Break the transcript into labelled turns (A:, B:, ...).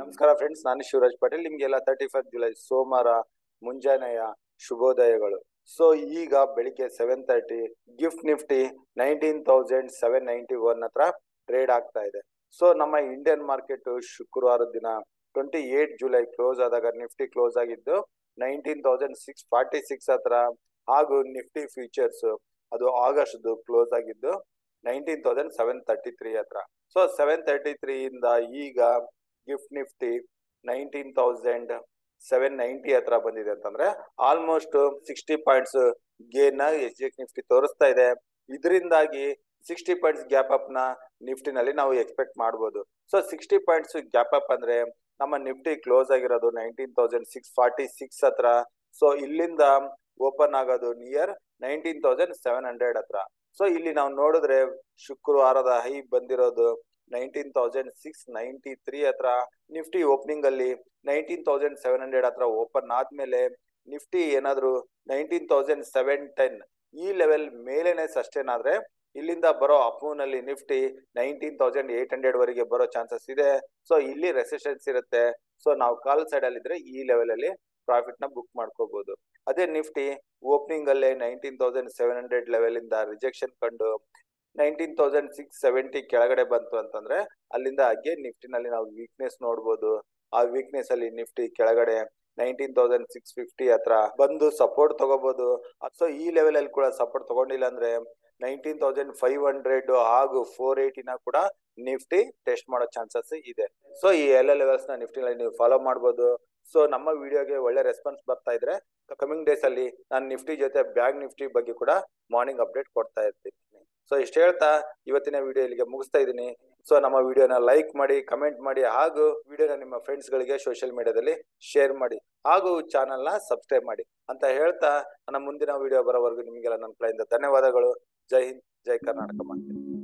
A: ನಮಸ್ಕಾರ ಫ್ರೆಂಡ್ಸ್ ನಾನು ಶಿವರಾಜ್ ಪಾಟೀಲ್ ನಿಮ್ಗೆಲ್ಲ ತರ್ಟಿ ಫಸ್ಟ್ ಜುಲೈ ಸೋಮವಾರ ಮುಂಜಾನೆಯ ಶುಭೋದಯಗಳು ಸೊ ಈಗ ಬೆಳಿಗ್ಗೆ seven thirty GIFT Nifty nineteen thousand seven ninety one ಹತ್ರ ಟ್ರೇಡ್ ಆಗ್ತಾ ಇದೆ ಸೊ ನಮ್ಮ ಇಂಡಿಯನ್ ಮಾರ್ಕೆಟ್ ಶುಕ್ರವಾರದ ದಿನ ಟ್ವೆಂಟಿ ಏಟ್ ಜುಲೈ ಕ್ಲೋಸ್ ಆದಾಗ ನಿಫ್ಟಿ ಕ್ಲೋಸ್ ಆಗಿದ್ದು nineteen thousand six forty six ಹತ್ರ ಹಾಗೂ ನಿಫ್ಟಿ ಫ್ಯೂಚರ್ಸ್ ಅದು ಆಗಸ್ಟ್ ಕ್ಲೋಸ್ ಆಗಿದ್ದು nineteen thousand seven thirty three ಹತ್ರ ಸೊ ಸೆವೆನ್ ತರ್ಟಿ ತ್ರೀ ಇಂದ ಈಗ GIFT Nifty nineteen thousand seven ninety ಹತ್ರ ಬಂದಿದೆ ಅಂತಂದ್ರೆ almost sixty points gain S G X Nifty ತೋರಿಸ್ತಾ ಇದೆ ಇದರಿಂದಾಗಿ ಸಿಕ್ಸ್ಟಿ ಪಾಯಿಂಟ್ಸ್ ಗ್ಯಾಪ್ ಅಪ್ ನ ನಿಫ್ಟಿನಲ್ಲಿ ನಾವು ಎಕ್ಸ್ಪೆಕ್ಟ್ ಮಾಡ್ಬೋದು so sixty points gap up ಅಂದ್ರೆ ನಮ್ಮ ನಿಫ್ಟಿ ಕ್ಲೋಸ್ ಆಗಿರೋದು nineteen thousand six forty six ಹತ್ರ ಸೊ ಇಲ್ಲಿಂದ ಓಪನ್ ಆಗೋದು near nineteen thousand seven hundred ಹತ್ರ ಸೊ ಇಲ್ಲಿ ನಾವು ನೋಡಿದ್ರೆ ಶುಕ್ರವಾರದ ಹೈ ಬಂದಿರೋದು nineteen thousand six ninety three ಹತ್ರ ನಿಫ್ಟಿ ಓಪನಿಂಗ್ ಅಲ್ಲಿ ನೈನ್ಟೀನ್ ತೌಸಂಡ್ ಸೆವೆನ್ ಹಂಡ್ರೆಡ್ ಹತ್ರ ಓಪನ್ ಆದ್ಮೇಲೆ ನಿಫ್ಟಿ ಏನಾದ್ರು ನೈನ್ಟೀನ್ ತೌಸಂಡ್ ಸೆವೆನ್ ಟೆನ್ ಈ ಲೆವೆಲ್ ಮೇಲೇನೆ ಸಸ್ಟೇನ್ ಆದ್ರೆ ಇಲ್ಲಿಂದ ಬರೋ ಅಪ್ಮೂವ್ನಲ್ಲಿ Nifty nineteen thousand eight hundred ವರೆಗೆ ಬರೋ ಚಾನ್ಸಸ್ ಇದೆ ಸೊ ಇಲ್ಲಿ ರೆಸಿಸ್ಟೆನ್ಸ್ ಇರುತ್ತೆ ಸೊ ನಾವು ಕಾಲ್ ಸೈಡ್ ಅಲ್ಲಿ ಇದ್ರೆ ಈ ಲೆವೆಲ್ ಅಲ್ಲಿ ಪ್ರಾಫಿಟ್ ನ ಬುಕ್ ಮಾಡ್ಕೋಬಹುದು ಅದೇ ನಿಫ್ಟಿ ಓಪನಿಂಗ್ ಅಲ್ಲೇ nineteen thousand seven hundred level ಇಂದ ರಿಜೆಕ್ಷನ್ ಕಂಡು ನೈನ್ಟೀನ್ ತೌಸಂಡ್ ಸಿಕ್ಸ್ ಸೆವೆಂಟಿ ಕೆಳಗಡೆ ಬಂತು ಅಂತಂದ್ರೆ ಅಲ್ಲಿಂದ ಅಗೇನ್ ನಿಫ್ಟಿನಲ್ಲಿ ನಾವು ವೀಕ್ನೆಸ್ ನೋಡ್ಬೋದು ಆ ವೀಕ್ನೆಸ್ ಅಲ್ಲಿ ನಿಫ್ಟಿ ಕೆಳಗಡೆ ನೈನ್ಟೀನ್ ತೌಸಂಡ್ ಸಿಕ್ಸ್ ಫಿಫ್ಟಿ ಹತ್ರ ಬಂದು ಸಪೋರ್ಟ್ ತಗೋಬಹುದು ಸೊ ಈ ಲೆವೆಲ್ ಅಲ್ಲಿ ಕೂಡ ಸಪೋರ್ಟ್ ತಗೊಂಡಿಲ್ಲ ಅಂದ್ರೆ ನೈನ್ಟೀನ್ ತೌಸಂಡ್ ಫೈವ್ ಹಂಡ್ರೆಡ್ ಹಾಗೂ ಫೋರ್ ಏಯ್ಟಿನ ಕೂಡ ನಿಫ್ಟಿ ಟೆಸ್ಟ್ ಮಾಡೋ ಚಾನ್ಸಸ್ ಇದೆ ಸೊ ಈ ಎಲ್ಲ ಲೆವೆಲ್ಸ್ ನ ನಿಫ್ಟಿನಲ್ಲಿ ನೀವು ಫಾಲೋ ಮಾಡ್ಬೋದು ಸೊ ನಮ್ಮ ವಿಡಿಯೋಗೆ ಒಳ್ಳೆ ರೆಸ್ಪಾನ್ಸ್ ಬರ್ತಾ ಇದ್ರೆ ಕಮಿಂಗ್ ಡೇಸ್ ಅಲ್ಲಿ ನಾನು ನಿಫ್ಟಿ ಜೊತೆ ಬ್ಯಾಂಕ್ ನಿಫ್ಟಿ ಬಗ್ಗೆ ಕೂಡ ಮಾರ್ನಿಂಗ್ ಅಪ್ಡೇಟ್ ಕೊಡ್ತಾ ಇರ್ತೀನಿ ಸೊ ಇಷ್ಟು ಹೇಳ್ತಾ ಇವತ್ತಿನ ವಿಡಿಯೋ ಇಲ್ಲಿಗೆ ಮುಗಿಸ್ತಾ ಇದ್ದೀನಿ ಸೊ ನಮ್ಮ ವಿಡಿಯೋನ ಲೈಕ್ ಮಾಡಿ ಕಮೆಂಟ್ ಮಾಡಿ ಹಾಗೂ ವಿಡಿಯೋನ ನಿಮ್ಮ ಫ್ರೆಂಡ್ಸ್ ಗಳಿಗೆ ಸೋಷಿಯಲ್ ಮೀಡಿಯಾದಲ್ಲಿ ಶೇರ್ ಮಾಡಿ ಹಾಗೂ ಚಾನಲ್ ನ ಸಬ್ಸ್ಕ್ರೈಬ್ ಮಾಡಿ ಅಂತ ಹೇಳ್ತಾ ನನ್ನ ಮುಂದಿನ ವಿಡಿಯೋ ಬರೋವರೆಗೂ ನಿಮಗೆಲ್ಲ ನನ್ನ ಕಡೆಯಿಂದ ಧನ್ಯವಾದಗಳು ಜೈ ಹಿಂದ್ ಜೈ ಕರ್ನಾಟಕ ಮಾಡ್ತೀನಿ